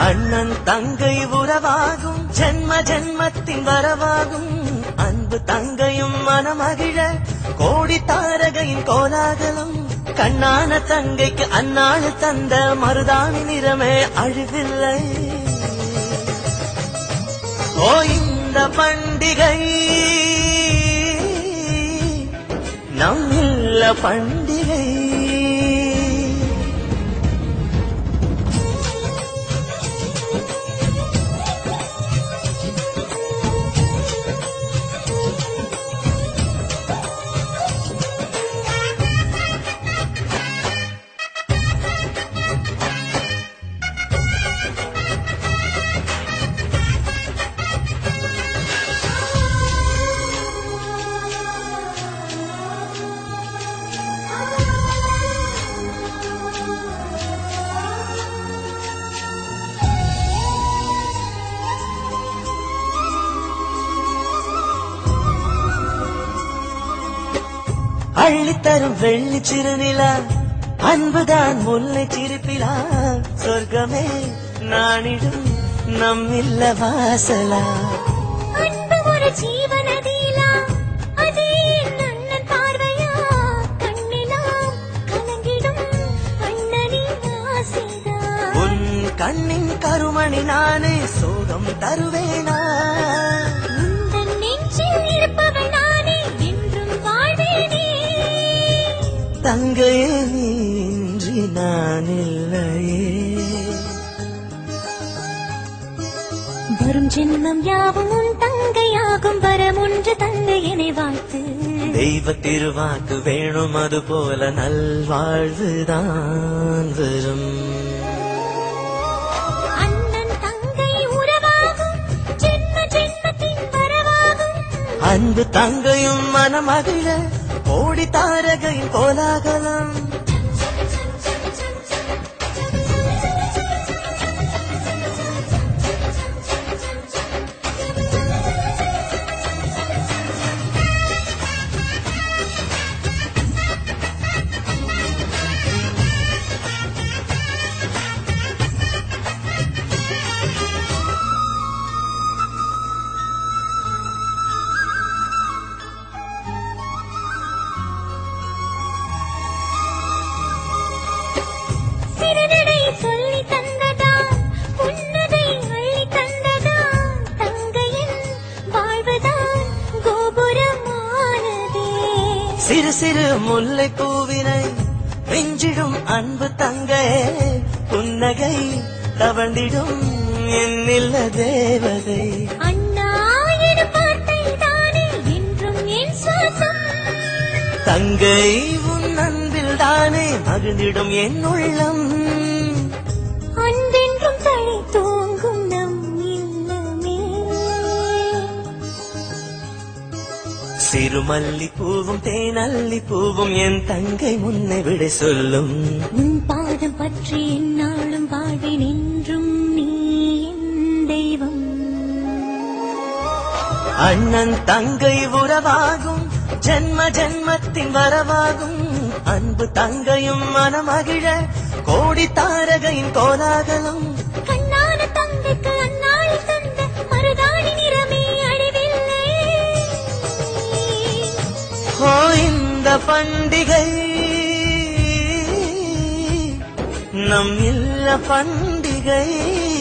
அண்ணன் தங்கை உறவாகும் ஜென்ம ஜென்மத்தின் வரவாகும் அன்பு தங்கையும் மனமகிழ கோடி தாரகையின் கோலாகலம் கண்ணான தங்கைக்கு அந்நாள் தந்த மருதாணி நிறமே அழிவில்லை ஓ இந்த பண்டிகை நம் இல்ல பண்டிகை அள்ளித்தரும் வெள்ளி சிறுநிலா அன்புதான் முல்லை சிரிப்பிலா சொர்க்கமே நானிடும் நம்மில்ல வாசலா அன்பு ஒரு ஜீவநதியிலா, அது என் அண்ணன் பார்வையா? கண்ணிலாம் கலங்கிடும் அண்ணனின் ஆசைதான். உன் கண்ணின் கருமணி நானே சோகம் தருவேனா உந்தன் நெஞ்சில் இருப்பவள் நானே, என்றும் வாழ்வேனே. தங்கையே நீ இன்றி நான் இல்லையே வரும் ஜென்மம் யாவும் உன் தங்கையாகும் வரம் ஒன்று தந்தையனை வாழ்த்து தெய்வ திருவாக்கு வேணும் அது போல நல்வாழ்வுதான் வரும் அண்ணன் தங்கை உறவாகும் ஜென்ம ஜென்மத்தின் வரவாகும் அன்பு தங்கையும் மனமகிழ கோடி தாரகையின் கோலாகலம் சிறுநடை சொல்லி தந்ததா புன்னகை அள்ளி தந்ததா தங்கையின் வாழ்வுதான் கோபுரமானதே சிறு சிறு முல்லை பூவினை வெஞ்சிடும் அன்பு தங்கையே புன்னகை தவண்டிடும் என்னில்ல தேவதை அண்ணா எனும் வார்த்தை தானே என்றும் என் சுவாசம் தங்கை உன் அன்பில் தானே மகிழ்ந்திடும் என் உள்ளம் அன்பென்றும் தலை தூங்கும் நம் இல்லமே சிறுமல்லி பூவும் தேனல்லி பூவும் என் தங்கை முன்னை விட சொல்லும் உன் பாதம் பற்றி என்னாலும் வாழ்வேன் என்றும் நீ என் தெய்வம் அண்ணன் தங்கை உறவாகும் ஜென்ம ஜென்மத்தின் வரவாகும் அன்பு தங்கையும் மனமகிழ கோடி தாரகையின் கோலாகலம் கண்ணான தங்கைக்கு அந்நாள் தந்த மருதாணி நிறமே அழிவில்லை ஓ இந்த பண்டிகை நம் இல்ல பண்டிகை